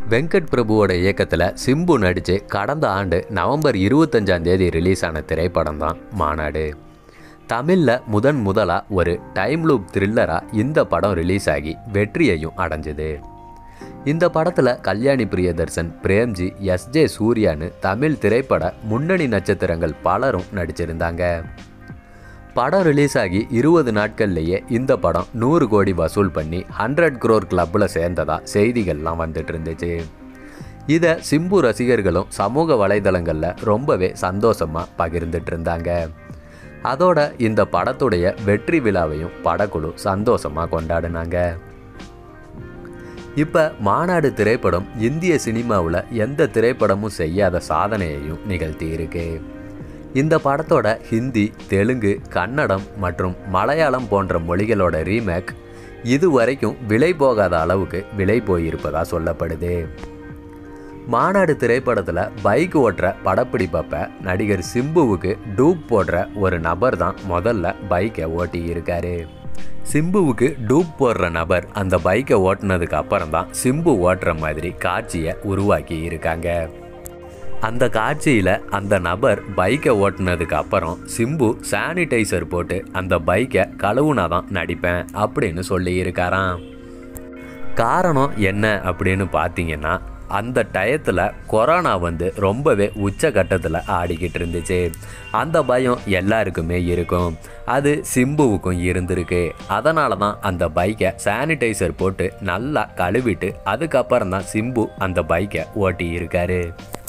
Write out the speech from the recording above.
வெங்கட் பிரபுவோட இயக்கத்தில் சிம்பு நடித்து கடந்த ஆண்டு நவம்பர் இருபத்தஞ்சாம் தேதி ரிலீஸ் ஆன திரைப்படம் தான் மாநாடு தமிழில் முதன் முதலாக ஒரு டைம் லூப் த்ரில்லராக இந்த படம் ரிலீஸ் ஆகி வெற்றியையும் அடைஞ்சது இந்த படத்தில் கல்யாணி பிரியதர்சன் பிரேம்ஜி எஸ் ஜே சூர்யான்னு தமிழ் திரைப்பட முன்னணி நட்சத்திரங்கள் பலரும் நடிச்சிருந்தாங்க படம் ரிலீஸ் ஆகி இருபது நாட்கள்லேயே இந்த படம் நூறு கோடி வசூல் பண்ணி ஹண்ட்ரட் குரோர் கிளப்பில் சேர்ந்ததா செய்திகள்லாம் வந்துட்டு இருந்துச்சு இதை சிம்பு ரசிகர்களும் சமூக வலைதளங்களில் ரொம்பவே சந்தோஷமாக பகிர்ந்துட்டு இருந்தாங்க அதோட இந்த படத்துடைய வெற்றி விழாவையும் படக்குழு சந்தோஷமாக கொண்டாடினாங்க இப்போ மாநாடு திரைப்படம் இந்திய சினிமாவில் எந்த திரைப்படமும் செய்யாத சாதனையையும் நிகழ்த்தி இருக்கு இந்த படத்தோட ஹிந்தி தெலுங்கு கன்னடம் மற்றும் மலையாளம் போன்ற மொழிகளோட ரீமேக் இதுவரைக்கும் விலை போகாத அளவுக்கு விலை போயிருப்பதா சொல்லப்படுது மாநாடு திரைப்படத்தில் பைக் ஓட்டுற படப்பிடிப்பப்ப நடிகர் சிம்புவுக்கு டூப் போடுற ஒரு நபர் தான் முதல்ல பைக்கை ஓட்டி இருக்காரு சிம்புவுக்கு டூப் போடுற நபர் அந்த பைக்கை ஓட்டுனதுக்கு அப்புறம் தான் சிம்பு ஓட்டுற மாதிரி காட்சியை உருவாக்கி இருக்காங்க அந்த காட்சியில் அந்த நபர் பைக்கை ஓட்டுனதுக்கு அப்புறம் சிம்பு சானிடைசர் போட்டு அந்த பைக்கை கழுவுனா தான் நடிப்பேன் அப்படின்னு சொல்லி இருக்காராம் காரணம் என்ன அப்படின்னு பார்த்தீங்கன்னா அந்த டயத்தில் கொரோனா வந்து ரொம்பவே உச்சகட்டத்தில் ஆடிக்கிட்டு இருந்துச்சு அந்த பயம் எல்லாருக்குமே இருக்கும் அது சிம்புவுக்கும் இருந்திருக்கு அதனால தான் அந்த பைக்கை சானிடைசர் போட்டு நல்லா கழுவிட்டு அதுக்கப்புறம் தான் சிம்பு அந்த பைக்கை ஓட்டி இருக்காரு